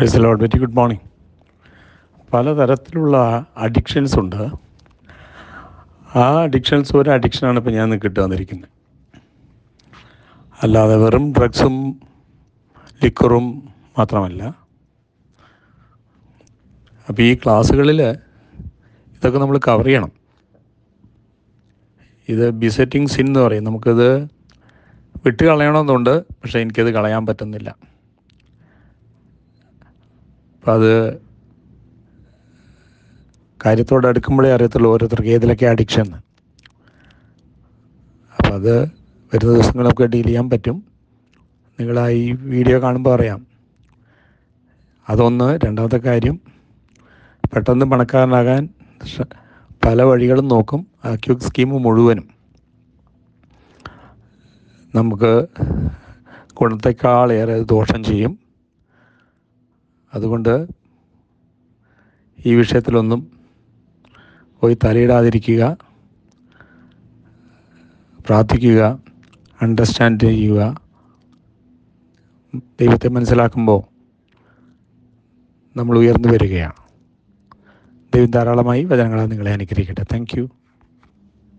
price lord very good morning പലതരത്തിലുള്ള addictions ഉണ്ട് ആ അഡിക്ഷൻസ് ഒരു അഡിക്ഷനാണ് ഇപ്പോൾ ഞാൻ നിങ്ങൾക്ക് ഇട്ട് വന്നിരിക്കുന്നത് അല്ലാതെ വെറും ഡ്രഗ്സും ലിക്കറും മാത്രമല്ല അപ്പോൾ ഈ ക്ലാസ്സുകളിൽ ഇതൊക്കെ നമ്മൾ കവർ ചെയ്യണം ഇത് ബിസെറ്റിംഗ് സിൻ എന്ന് പറയും നമുക്കിത് വിട്ട് കളയണമെന്നുണ്ട് പക്ഷേ എനിക്കത് കളയാൻ പറ്റുന്നില്ല അപ്പം അത് കാര്യത്തോട് അടുക്കുമ്പോഴേ അറിയത്തുള്ളൂ ഓരോരുത്തർക്ക് ഏതിലൊക്കെ അഡിക്ഷൻ എന്ന് അപ്പം അത് വരുന്ന ദിവസങ്ങളൊക്കെ ഡീൽ ചെയ്യാൻ പറ്റും നിങ്ങൾ ആ ഈ വീഡിയോ കാണുമ്പോൾ അറിയാം അതൊന്ന് രണ്ടാമത്തെ കാര്യം പെട്ടെന്ന് പണക്കാരനാകാൻ ശ്ര- പല വഴികളും നോക്കും ആ ക്യുക്ക് സ്കീം മുഴുവനും നമുക്ക് ഗുണത്തെക്കാളേറെ അത് ദോഷം ചെയ്യും അതുകൊണ്ട് ഈ വിഷയത്തിലൊന്നും പോയി തലയിടാതിരിക്കുക പ്രാർത്ഥിക്കുക അണ്ടർസ്റ്റാൻഡ് ചെയ്യുക ദൈവത്തെ മനസ്സിലാക്കുമ്പോൾ നമ്മൾ ഉയർന്നു വരികയാണ് ദൈവം ധാരാളമായി വചനങ്ങളാൽ നിങ്ങളെ അനുഗ്രഹിക്കട്ടെ താങ്ക് യു